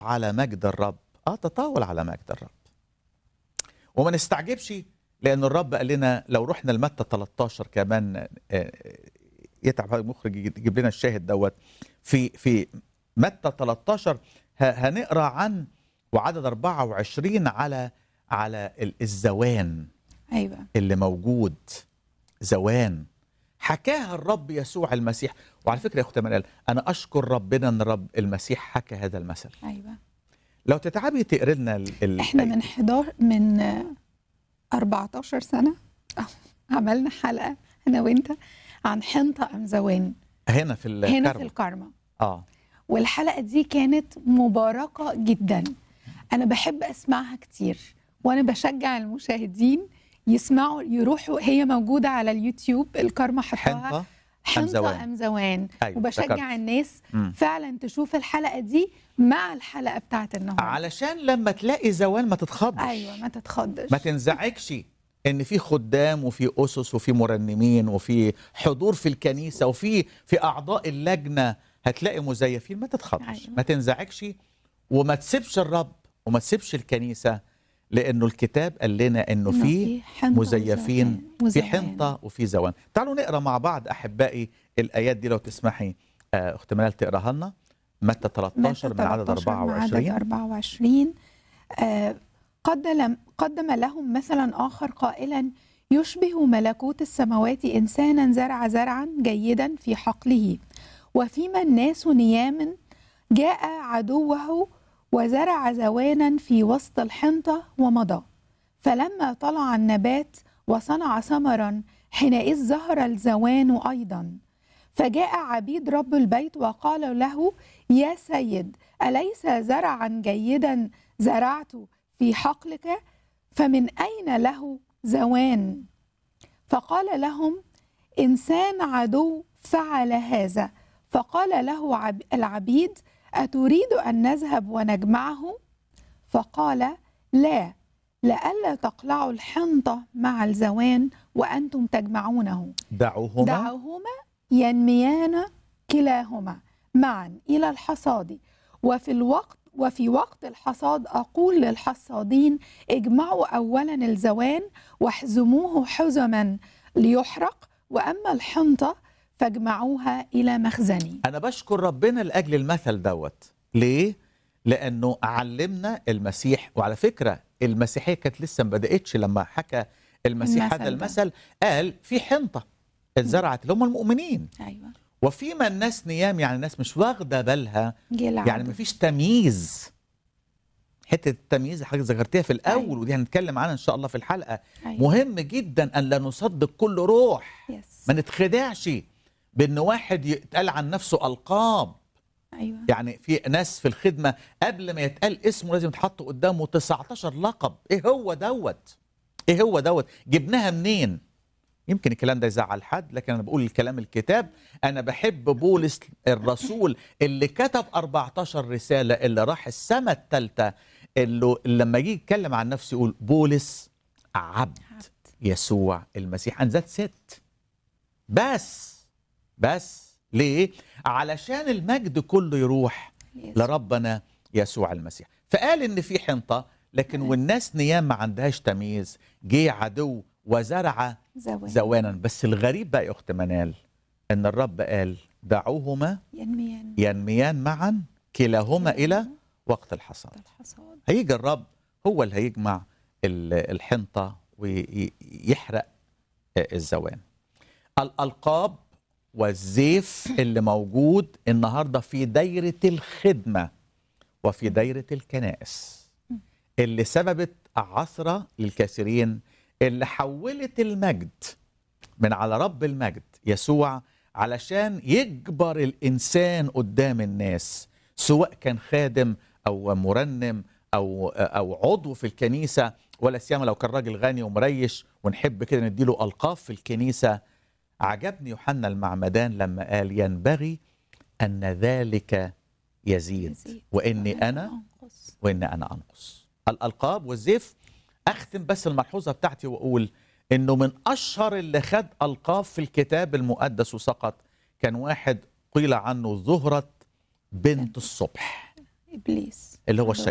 على مجد الرب اه تطاول على مجد الرب وما نستعجبش لان الرب قال لنا لو رحنا لمتى 13 كمان آه، يتعب هذا المخرج يجيب لنا الشاهد دوت في في متى 13 ه- هنقرا عن وعدد 24 على على ال- الزوان ايوه اللي موجود زوان حكاها الرب يسوع المسيح وعلى فكره يا اخت منال انا اشكر ربنا ان الرب المسيح حكى هذا المثل ايوه لو تتعبي تقري لنا ال... ال... احنا من 11 من آه، 14 سنه عملنا حلقه انا وانت عن حنطه ام زوان هنا في هنا في الكرم الكارما اه والحلقه دي كانت مباركه جدا انا بحب اسمعها كتير وانا بشجع المشاهدين يسمعوا يروحوا هي موجوده على اليوتيوب الكارما حطها حنطه زوان. حنطه ام زوان أيوة، وبشجع افتكرت. الناس مم. فعلا تشوف الحلقه دي مع الحلقه بتاعت النهارده علشان لما تلاقي زوان ما تتخضش ايوه ما تتخضش ما تنزعجش ان في خدام وفي اسس وفي مرنمين وفي حضور في الكنيسه وفي في اعضاء اللجنه هتلاقي مزيفين ما تتخضش أيوة. ما تنزعجش وما تسيبش الرب وما تسيبش الكنيسه لانه الكتاب قال لنا انه إنه في حنطة مزيفين وزوان. في وزوان. حنطه وفي زوان تعالوا نقرا مع بعض احبائي الايات دي لو تسمحي آه، اخت منال تقراها لنا متى 13 من عدد 13 من عدد 24 24 آه، قدم قدم لهم مثلا آخر قائلا يشبه ملكوت السماوات إنسانا زرع زرعا جيدا في حقله وفيما الناس نيام جاء عدوه وزرع زوانا في وسط الحنطة ومضى فلما طلع النبات وصنع ثمرا حينئذ ظهر الزوان أيضا فجاء عبيد رب البيت وقال له يا سيد أليس زرعا جيدا زرعت في حقلك فمن أين له زوان فقال لهم إنسان عدو فعل هذا فقال له عب- العبيد أتريد أن نذهب ونجمعه فقال لا لئلا تقلعوا الحنطة مع الزوان وأنتم تجمعونه دعوهما دعوهما ينميان كلاهما معا إلى الحصاد وفي الوقت وفي وقت الحصاد أقول للحصادين اجمعوا أولا الزوان واحزموه حزما ليحرق وأما الحنطة فاجمعوها إلى مخزني انا بشكر ربنا لاجل المثل دوت ليه لانه علمنا المسيح وعلى فكره المسيحيه كانت لسه ما بداتش لما حكى المسيح المثل هذا ده. المثل قال في حنطه اتزرعت اللي هم المؤمنين أيوة وفيما الناس نيام يعني الناس مش واخده بالها جه يعني العدو. مفيش تمييز حته التمييز حاجه ذكرتيها في الاول أيوة. ودي هنتكلم عنها ان شاء الله في الحلقه أيوة. مهم جدا ان لا نصدق كل روح يس. ما نتخدعش بان واحد يتقال عن نفسه القاب أيوة يعني في ناس في الخدمه قبل ما يتقال اسمه لازم يتحط قدامه 19 لقب ايه هو دوت ايه هو دوت جبناها منين يمكن الكلام ده يزعل حد لكن انا بقول الكلام الكتاب انا بحب بولس الرسول اللي كتب 14 رساله اللي راح السماء الثالثه اللي لما يجي يتكلم عن نفسه يقول بولس عبد عبد. يسوع المسيح ذات ست بس بس ليه علشان المجد كله يروح يس. لربنا يسوع المسيح فقال ان في حنطه لكن والناس نيام ما عندهاش تمييز جه عدو وزرع زوان زوانا بس الغريب بقى يا اخت منال ان الرب قال دعوهما ينميان ينميان معا كلاهما الى وقت الحصاد الحصاد هيجي الرب هو اللي هيجمع ال- الحنطه ويحرق الزوان الالقاب والزيف اللي موجود النهارده في دايره الخدمه وفي دايره الكنائس اللي سببت عثره للكثيرين اللي حولت المجد من على رب المجد يسوع علشان يجبر الانسان قدام الناس سواء كان خادم او مرنم او او عضو في الكنيسه ولا سيما لو كان راجل غني ومريش ونحب كده نديله القاب في الكنيسه عجبني يوحنا المعمدان لما قال ينبغي ان ذلك يزيد يزيد واني وأنا انا أنقص. وان انا انقص الالقاب والزيف اختم بس الملحوظه بتاعتي واقول انه من اشهر اللي خد القاب في الكتاب المقدس وسقط كان واحد قيل عنه زهره بنت الصبح ابليس اللي هو عدو.